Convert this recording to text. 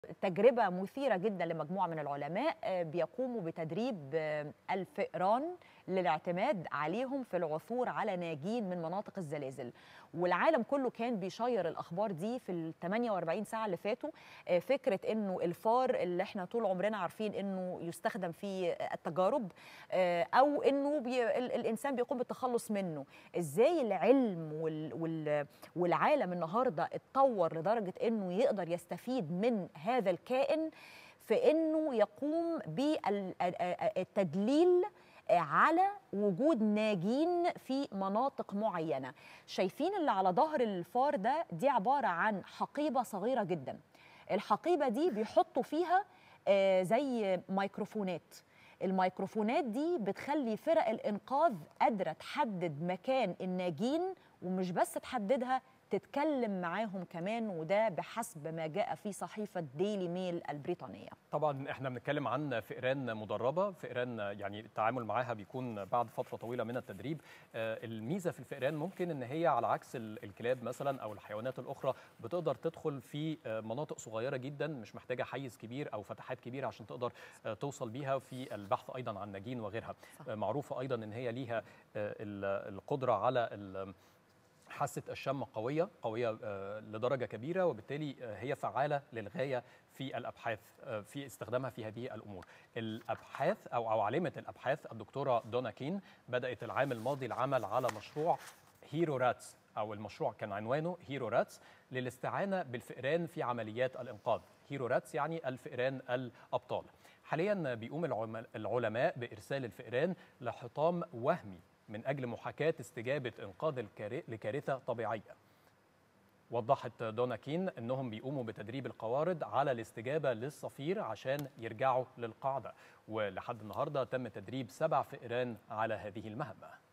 تجربة مثيرة جدا لمجموعة من العلماء آه، بيقوموا بتدريب آه، الفئران للاعتماد عليهم في العثور على ناجين من مناطق الزلازل والعالم كله كان بيشير الأخبار دي في ال 48 ساعة اللي فاتوا آه، فكرة إنه الفار اللي احنا طول عمرنا عارفين إنه يستخدم في التجارب آه، أو إنه بي ال- الإنسان بيقوم بالتخلص منه إزاي العلم وال وال والعالم النهاردة اتطور لدرجة إنه يقدر يستفيد من هذا الكائن في انه يقوم بالتدليل على وجود ناجين في مناطق معينه شايفين اللي على ظهر الفار ده دي عباره عن حقيبه صغيره جدا الحقيبه دي بيحطوا فيها آه، زي ميكروفونات الميكروفونات دي بتخلي فرق الانقاذ قادره تحدد مكان الناجين ومش بس تحددها تتكلم معاهم كمان وده بحسب ما جاء في صحيفه ديلي ميل البريطانيه طبعا احنا بنتكلم عن فئران مدربه فئران يعني التعامل معاها بيكون بعد فتره طويله من التدريب آه، الميزه في الفئران ممكن ان هي على عكس ال- الكلاب مثلا او الحيوانات الاخرى بتقدر تدخل في آه، مناطق صغيره جدا مش محتاجه حيز كبير او فتحات كبيره عشان تقدر آه، توصل بيها في البحث ايضا عن ناجين وغيرها صح. آه، معروفه ايضا ان هي ليها آه، ال- القدره على ال- حاسه الشم قويه قويه آه، لدرجه كبيره وبالتالي آه، هي فعاله للغايه في الابحاث آه، في استخدامها في هذه الامور الابحاث او او عالمه الابحاث الدكتوره دونا كين بدات العام الماضي العمل على مشروع هيرو راتس او المشروع كان عنوانه هيرو راتس للاستعانه بالفئران في عمليات الانقاذ هيرو راتس يعني الفئران الابطال حاليا بيقوم العم- العلماء بارسال الفئران لحطام وهمي من اجل محاكاه استجابه انقاذ الكار- لكارثه طبيعيه وضحت دونا كين انهم بيقوموا بتدريب القوارض على الاستجابه للصفير عشان يرجعوا للقاعده ولحد النهارده تم تدريب سبع فئران على هذه المهمه